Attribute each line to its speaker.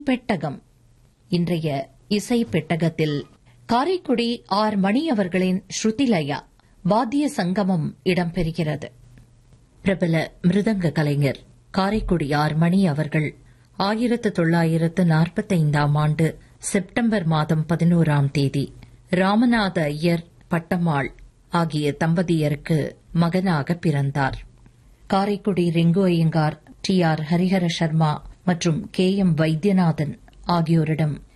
Speaker 1: பெட்டகம் இன்றைய இசை பெட்டகத்தில் காரைக்குடி ஆர் மணி அவர்களின் ஸ்ருதிலயா வாத்திய சங்கமம் இடம்பெறுகிறது பிரபல மிருதங்க கலைஞர் காரைக்குடி ஆர் மணி அவர்கள் ஆயிரத்து தொள்ளாயிரத்து நாற்பத்தைந்தாம் ஆண்டு செப்டம்பர் மாதம் பதினோராம் தேதி ராமநாத ஐயர் பட்டம்மாள் ஆகிய தம்பதியருக்கு மகனாக பிறந்தார் காரைக்குடி ரெங்கு ஐயங்கார் டி ஆர் ஹரிஹர சர்மா மற்றும் கே எம் வைத்தியநாதன் ஆகியோரிடம்